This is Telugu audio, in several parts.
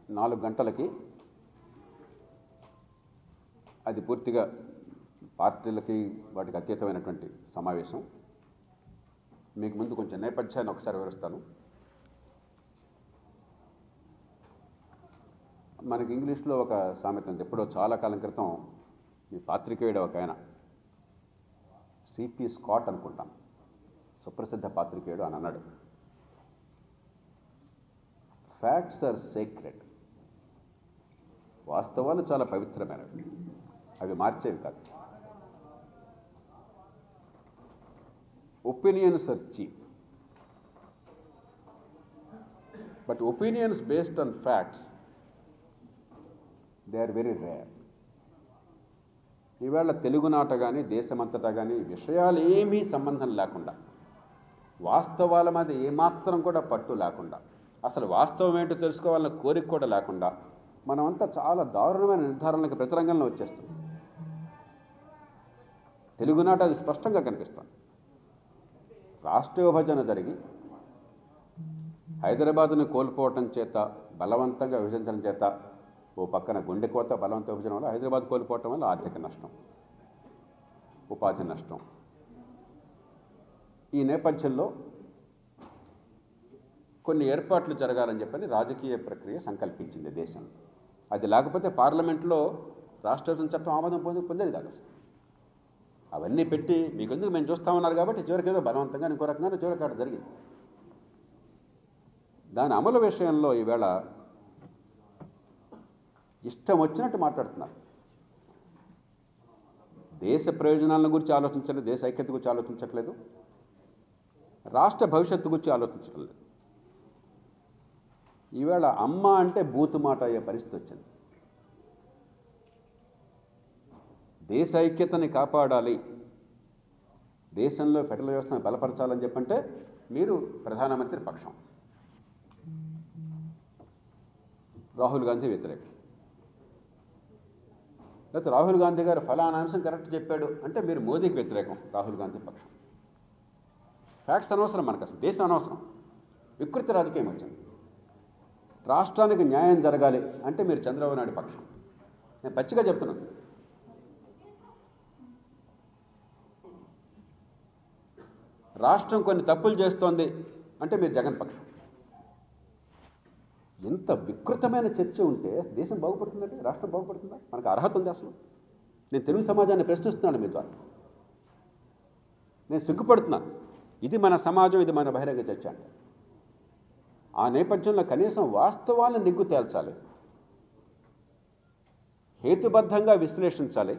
నాలుగు గంటలకి అది పూర్తిగా పార్టీలకి వాటికి అతీతమైనటువంటి సమావేశం మీకు ముందు కొంచెం నేపథ్యాన్ని ఒకసారి వివరిస్తాను మనకి ఇంగ్లీష్లో ఒక సామెత ఉంది ఎప్పుడో చాలా కాలం క్రితం ఈ పాత్రికేయుడు ఒక ఆయన సిపి స్కాట్ అనుకుంటాం సుప్రసిద్ధ పాత్రికేయుడు అని అన్నాడు ఫ్యాక్ట్స్ ఆర్ సీక్రెట్ వాస్తవాలు చాలా పవిత్రమైనవి అవి మార్చేవి కాదు opinions are cheap but opinions based on facts they are very rare ఈవేళ తెలుగునాట కానీ దేశమంతటా కానీ విషయాలు ఏమీ సంబంధం లేకుండా వాస్తవాల మీద ఏమాత్రం కూడా పట్టు లేకుండా అసలు వాస్తవం ఏంటో తెలుసుకోవాలన్న కోరిక కూడా లేకుండా మనమంతా చాలా దారుణమైన నిర్ధారణలకు ప్రతిరంగంలో వచ్చేస్తుంది తెలుగునాట అది స్పష్టంగా కనిపిస్తుంది రాష్ట్ర విభజన జరిగి హైదరాబాద్ను కోల్పోవటం చేత బలవంతంగా విభజించడం చేత ఓ పక్కన గుండె కోత బలవంత విభజన వల్ల హైదరాబాద్ కోల్పోవటం వల్ల ఆర్థిక నష్టం ఉపాధి నష్టం ఈ నేపథ్యంలో కొన్ని ఏర్పాట్లు జరగాలని చెప్పని రాజకీయ ప్రక్రియ సంకల్పించింది దేశం అది లేకపోతే పార్లమెంట్లో రాష్ట్ర విభజన చట్టం ఆమోదం పొంది పొందేది కాదు అసలు అవన్నీ పెట్టి మీకు ఎందుకు మేము చూస్తామన్నారు కాబట్టి చివరికి ఏదో బలవంతంగా ఇంకో రకంగా చివరికి అక్కడ జరిగింది దాని అమలు విషయంలో ఈవేళ ఇష్టం వచ్చినట్టు మాట్లాడుతున్నారు దేశ ప్రయోజనాల గురించి ఆలోచించలేదు దేశ ఐక్యత గురించి ఆలోచించట్లేదు రాష్ట్ర భవిష్యత్తు గురించి ఆలోచించట్లేదు ఈవేళ అమ్మ అంటే బూతు మాట అయ్యే పరిస్థితి వచ్చింది దేశ ఐక్యతని కాపాడాలి దేశంలో ఫెడరల్ వ్యవస్థను బలపరచాలని చెప్పంటే మీరు ప్రధానమంత్రి పక్షం రాహుల్ గాంధీ వ్యతిరేకం లేకపోతే రాహుల్ గాంధీ గారు ఫలానా అంశం కరెక్ట్ చెప్పాడు అంటే మీరు మోదీకి వ్యతిరేకం రాహుల్ గాంధీ పక్షం ఫ్యాక్ట్స్ అనవసరం మనకు అసలు దేశం అనవసరం వికృతి రాజకీయం వచ్చింది రాష్ట్రానికి న్యాయం జరగాలి అంటే మీరు చంద్రబాబు నాయుడు పక్షం నేను పచ్చిగా చెప్తున్నాను రాష్ట్రం కొన్ని తప్పులు చేస్తోంది అంటే మీరు జగన్ పక్షం ఎంత వికృతమైన చర్చ ఉంటే దేశం బాగుపడుతుందంటే రాష్ట్రం బాగుపడుతుందా మనకు అర్హత ఉంది అసలు నేను తెలుగు సమాజాన్ని ప్రశ్నిస్తున్నాను మీ ద్వారా నేను సిగ్గుపడుతున్నాను ఇది మన సమాజం ఇది మన బహిరంగ చర్చ అంటే ఆ నేపథ్యంలో కనీసం వాస్తవాలను నిగ్గు తేల్చాలి హేతుబద్ధంగా విశ్లేషించాలి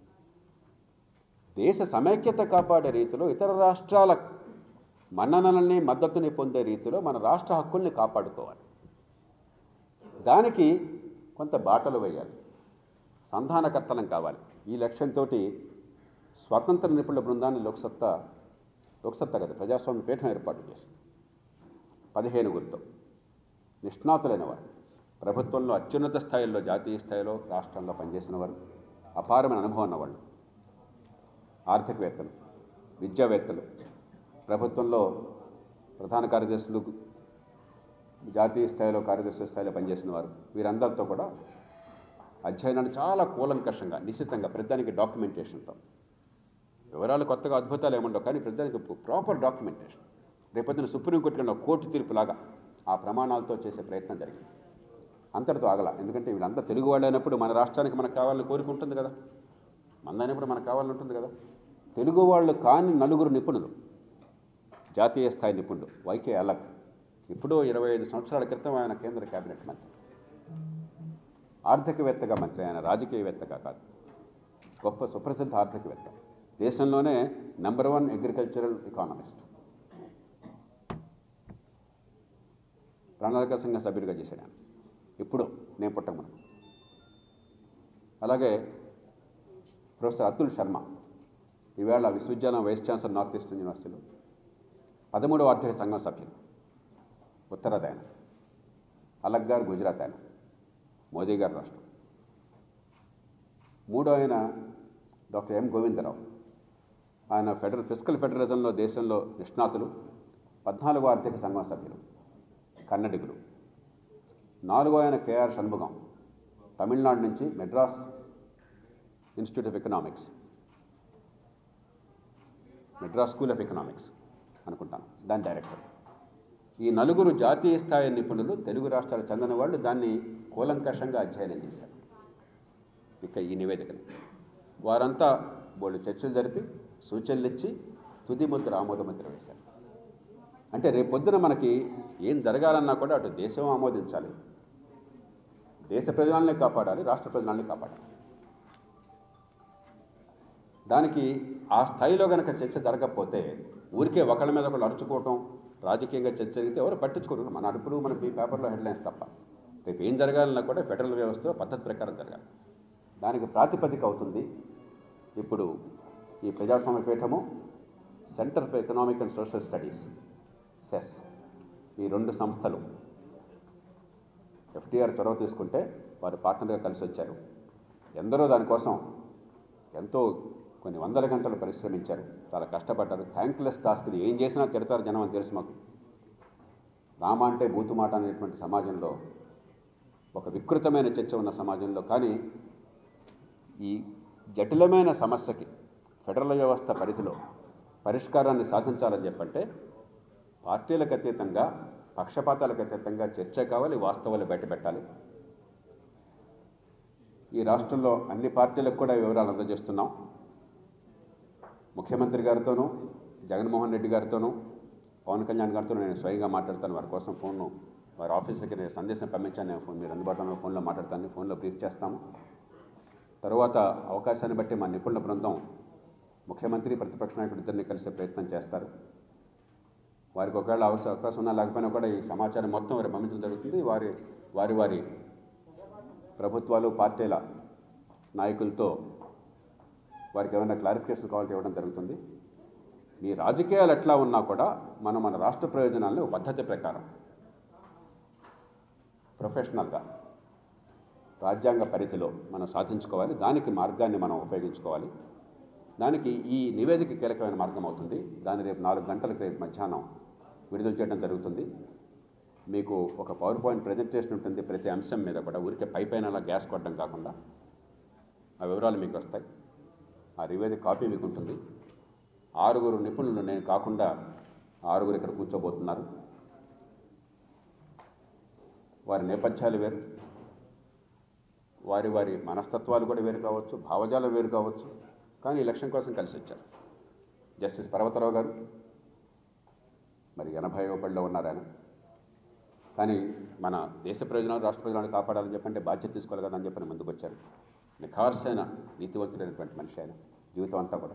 దేశ సమైక్యత కాపాడే రీతిలో ఇతర రాష్ట్రాల మన్ననల్ని మద్దతుని పొందే రీతిలో మన రాష్ట్ర హక్కుల్ని కాపాడుకోవాలి దానికి కొంత బాటలు వేయాలి సంధానకర్తలం కావాలి ఈ లక్ష్యంతో స్వతంత్ర నిపుణుల బృందాన్ని లోక్సత్తా లోక్సత్తా కదా ప్రజాస్వామ్య పీఠం ఏర్పాటు చేసింది పదిహేనుగురితో నిష్ణాతులైన వారు ప్రభుత్వంలో అత్యున్నత స్థాయిలో జాతీయ స్థాయిలో రాష్ట్రంలో పనిచేసిన వారు అపారమైన అనుభవం ఉన్నవాళ్ళు ఆర్థికవేత్తలు విద్యావేత్తలు ప్రభుత్వంలో ప్రధాన కార్యదర్శులు జాతీయ స్థాయిలో కార్యదర్శి స్థాయిలో పనిచేసిన వారు వీరందరితో కూడా అధ్యయనాన్ని చాలా కూలంకషంగా నిశ్చితంగా ప్రతిదానికి డాక్యుమెంటేషన్తో వివరాలు కొత్తగా అద్భుతాలు ఏముండవు కానీ ప్రతిదానికి ప్రాపర్ డాక్యుమెంటేషన్ రేపొద్దున సుప్రీంకోర్టు కన్నా కోర్టు తీర్పులాగా ఆ ప్రమాణాలతో చేసే ప్రయత్నం జరిగింది అంతటితో ఆగల ఎందుకంటే వీళ్ళంతా తెలుగు వాళ్ళు అయినప్పుడు మన రాష్ట్రానికి మనకు కావాలని కోరుకుంటుంది కదా మందైనప్పుడు మనకు కావాలని ఉంటుంది కదా తెలుగు వాళ్ళు కాని నలుగురు నిపుణులు జాతీయ స్థాయి నిపుణులు వైకే అలక్ ఇప్పుడు ఇరవై ఐదు సంవత్సరాల క్రితం ఆయన కేంద్ర కేబినెట్ మంత్రి ఆర్థికవేత్తగా మంత్రి ఆయన రాజకీయవేత్తగా కాదు గొప్ప సుప్రసిద్ధ ఆర్థికవేత్త దేశంలోనే నెంబర్ వన్ అగ్రికల్చరల్ ఎకానమిస్ట్ ప్రణాళిక సంఘ సభ్యుడిగా చేశాడు ఆయన ఇప్పుడు నేను పుట్టకమును అలాగే ప్రొఫెసర్ అతుల్ శర్మ ఈవేళ విశ్వవిద్యాలయం వైస్ ఛాన్సలర్ నార్త్ ఈస్టర్న్ యూనివర్సిటీలో పదమూడవ ఆర్థిక సంఘం సభ్యులు ఉత్తరాది ఆయన అలగ్ గారు గుజరాత్ ఆయన మోదీ గారు రాష్ట్రం మూడో ఆయన డాక్టర్ ఎం గోవిందరావు ఆయన ఫెడరల్ ఫిజికల్ ఫెడరలిజంలో దేశంలో నిష్ణాతులు పద్నాలుగో ఆర్థిక సంఘం సభ్యులు కన్నడిగులు నాలుగో ఆయన కేఆర్ షణ్ముగం తమిళనాడు నుంచి Madras institute of economics Madras school of economics అనుకుంటాను దాని డైరెక్టర్ ఈ నలుగురు జాతీయ స్థాయి నిపుణులు తెలుగు రాష్ట్రాలకు చెందిన వాళ్ళు దాన్ని కూలంకషంగా అధ్యయనం చేశారు ఇక ఈ నివేదికను వారంతా వాళ్ళు చర్చలు జరిపి సూచనలు ఇచ్చి తుది ముద్ర ఆమోద ముద్ర వేశారు అంటే రేపొద్దున మనకి ఏం జరగాలన్నా కూడా అటు దేశం ఆమోదించాలి దేశ ప్రజలని కాపాడాలి రాష్ట్ర ప్రజలని కాపాడాలి దానికి ఆ స్థాయిలో కనుక చర్చ జరగకపోతే ఊరికే ఒకళ్ళ మీద ఒకళ్ళు అరుచుకోవటం రాజకీయంగా చర్చ జరిగితే ఎవరు పట్టించుకోరు మన అడుపులు మన ఈ పేపర్లో హెడ్లైన్స్ తప్ప రేపు ఏం జరగాలన్నా కూడా ఫెడరల్ వ్యవస్థలో పద్ధతి ప్రకారం జరగాలి దానికి ప్రాతిపదిక అవుతుంది ఇప్పుడు ఈ ప్రజాస్వామ్య పీఠము centre for economic and social studies CESS ఈ రెండు సంస్థలు ఎఫ్టీఆర్ చొరవ తీసుకుంటే వారు పార్ట్నర్గా కలిసి వచ్చారు ఎందరో దానికోసం ఎంతో కొన్ని వందల గంటలు పరిశ్రమించారు చాలా కష్టపడ్డారు థ్యాంక్లెస్ టాస్క్ ఇది ఏం చేసినా తిడతారు జనం అని తెలుసు మాకు రామ అంటే బూతు మాట అనేటువంటి సమాజంలో ఒక వికృతమైన చర్చ ఉన్న సమాజంలో కానీ ఈ జటిలమైన సమస్యకి ఫెడరల్ వ్యవస్థ పరిధిలో పరిష్కారాన్ని సాధించాలని చెప్పంటే పార్టీలకు అతీతంగా పక్షపాతాలకు అతీతంగా చర్చ కావాలి వాస్తవాలు బయటపెట్టాలి ఈ రాష్ట్రంలో అన్ని పార్టీలకు కూడా ఈ వివరాలు అందజేస్తున్నాం ముఖ్యమంత్రి గారితోనూ జగన్మోహన్ రెడ్డి గారితోనూ పవన్ కళ్యాణ్ గారితో నేను స్వయంగా మాట్లాడతాను వారి కోసం ఫోన్ను వారి ఆఫీస్కి నేను సందేశం పంపించాను నేను ఫోన్ మీరు అందుబాటులో ఫోన్లో మాట్లాడతాను ఫోన్లో బ్రీఫ్ చేస్తాము తరువాత అవకాశాన్ని బట్టి మా నిపుణుల బృందం ముఖ్యమంత్రి ప్రతిపక్ష నాయకుడు ఇద్దరిని కలిసే ప్రయత్నం చేస్తారు వారికి ఒకవేళ అవసరం అవకాశం ఉన్నా లేకపోయినా కూడా ఈ సమాచారం మొత్తం వారికి పంపించడం జరుగుతుంది వారి వారి వారి ప్రభుత్వాలు పార్టీల నాయకులతో వారికి ఏమైనా క్లారిఫికేషన్ కావాలంటే ఇవ్వడం జరుగుతుంది మీ రాజకీయాలు ఎట్లా ఉన్నా కూడా మనం మన రాష్ట్ర ప్రయోజనాలను ఒక పద్ధతి ప్రకారం ప్రొఫెషనల్గా రాజ్యాంగ పరిధిలో మనం సాధించుకోవాలి దానికి మార్గాన్ని మనం ఉపయోగించుకోవాలి దానికి ఈ నివేదిక కీలకమైన మార్గం అవుతుంది దాన్ని రేపు నాలుగు గంటలకు రేపు మధ్యాహ్నం విడుదల చేయడం జరుగుతుంది మీకు ఒక పవర్ పాయింట్ ప్రజెంటేషన్ ఉంటుంది ప్రతి అంశం మీద కూడా ఊరికే పై పైన అలా గ్యాస్ కొట్టడం కాకుండా ఆ వివరాలు మీకు వస్తాయి ఆ నివేదిక కాపీ మీకు ఉంటుంది ఆరుగురు నిపుణులు నేను కాకుండా ఆరుగురు ఇక్కడ కూర్చోబోతున్నారు వారి నేపథ్యాలు వేరు వారి వారి మనస్తత్వాలు కూడా వేరు కావచ్చు భావజాలు వేరు కావచ్చు కానీ ఈ లక్ష్యం కోసం కలిసి వచ్చారు జస్టిస్ పర్వతరావు గారు మరి ఎనభై పడిలో ఉన్నారు ఆయన కానీ మన దేశ ప్రయోజనాలు రాష్ట్ర ప్రయోజనాలు కాపాడాలని చెప్పంటే బాధ్యత తీసుకోవాలి కదా అని చెప్పని ముందుకు వచ్చారు నిఖార్సైన నీతివంతుడైనటువంటి మనిషి ఆయన జీవితం అంతా కూడా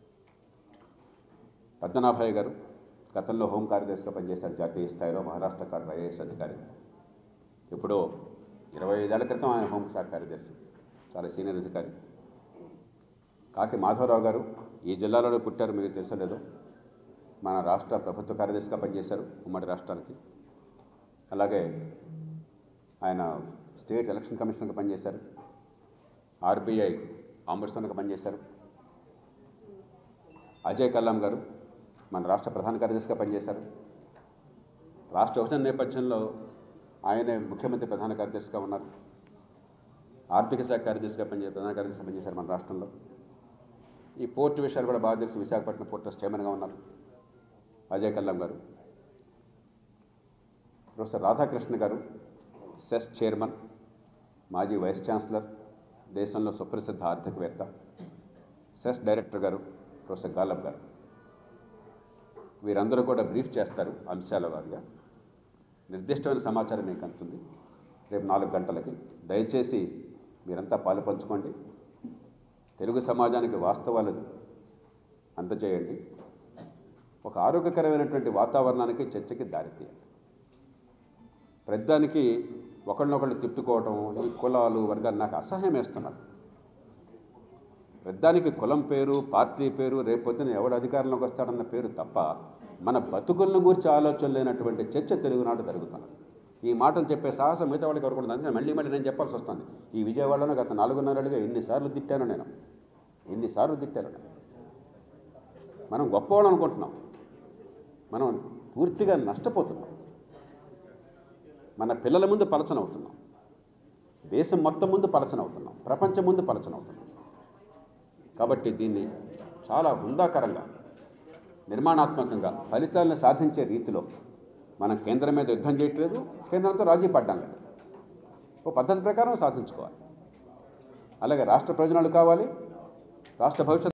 పద్మనాభయ్య గారు గతంలో హోం కార్యదర్శిగా పనిచేశారు జాతీయ స్థాయిలో మహారాష్ట్ర కార్య ఐఏఎస్ అధికారి ఎప్పుడో ఇరవై ఐదేళ్ల క్రితం ఆయన హోంశాఖ కార్యదర్శి చాలా సీనియర్ అధికారి కాకి మాధవరావు గారు ఈ జిల్లాలోనే పుట్టారు మీకు తెలుసలేదు మన రాష్ట్ర ప్రభుత్వ కార్యదర్శిగా పనిచేశారు ఉమ్మడి రాష్ట్రానికి అలాగే ఆయన స్టేట్ ఎలక్షన్ కమిషనర్గా పనిచేశారు ఆర్బీఐ ఆంబడ్స్మన్గా పనిచేశారు అజయ్ కల్లాం గారు మన రాష్ట్ర ప్రధాన కార్యదర్శిగా పనిచేశారు రాష్ట్ర విభజన నేపథ్యంలో ఆయనే ముఖ్యమంత్రి ప్రధాన కార్యదర్శిగా ఉన్నారు ఆర్థిక శాఖ కార్యదర్శిగా పనిచే ప్రధాన కార్యదర్శిగా పనిచేశారు మన రాష్ట్రంలో ఈ పోర్టు విషయాలు కూడా బాగా తెలిసి విశాఖపట్నం పోర్టు ట్రస్ట్ చైర్మన్గా ఉన్నారు అజయ్ కల్లాం గారు ప్రొఫెసర్ రాధాకృష్ణ గారు సెస్ చైర్మన్ మాజీ వైస్ ఛాన్సలర్ దేశంలో సుప్రసిద్ధ ఆర్థికవేత్త సెస్ డైరెక్టర్ గారు ప్రొఫెసర్ గాలబ్ గారు వీరందరూ కూడా బ్రీఫ్ చేస్తారు అంశాల వారిగా నిర్దిష్టమైన సమాచారం మీకు అందుతుంది రేపు నాలుగు గంటలకి దయచేసి మీరంతా పాలు పంచుకోండి తెలుగు సమాజానికి వాస్తవాలు అందజేయండి ఒక ఆరోగ్యకరమైనటువంటి వాతావరణానికి చర్చకి దారితీయండి ప్రతిదానికి ఒకళ్ళనొకళ్ళు తిప్పుకోవటం ఈ కులాలు వర్గాలు నాకు అసహ్యం వేస్తున్నారు ప్రతిదానికి కులం పేరు పార్టీ పేరు రేపొద్దున ఎవడు అధికారంలోకి వస్తాడన్న పేరు తప్ప మన బతుకులను గురించి ఆలోచన లేనటువంటి చర్చ తెలుగునాడు జరుగుతున్నది ఈ మాటలు చెప్పే సాహసం మిగతా వాళ్ళకి ఎవరు కూడా అందుకే మళ్ళీ మళ్ళీ నేను చెప్పాల్సి వస్తుంది ఈ విజయవాడలో గత నాలుగున్నరలుగా ఎన్నిసార్లు తిట్టాను నేను ఎన్నిసార్లు తిట్టాను నేను మనం గొప్పవాళ్ళు అనుకుంటున్నాం మనం పూర్తిగా నష్టపోతున్నాం మన పిల్లల ముందు పలచన అవుతున్నాం దేశం మొత్తం ముందు పలచన అవుతున్నాం ప్రపంచం ముందు పలచన అవుతున్నాం కాబట్టి దీన్ని చాలా హుందాకరంగా నిర్మాణాత్మకంగా ఫలితాలను సాధించే రీతిలో మనం కేంద్రం మీద యుద్ధం చేయట్లేదు కేంద్రంతో రాజీ పడ్డాం లేదు ఓ పద్ధతి ప్రకారం సాధించుకోవాలి అలాగే రాష్ట్ర ప్రయోజనాలు కావాలి రాష్ట్ర భవిష్యత్తు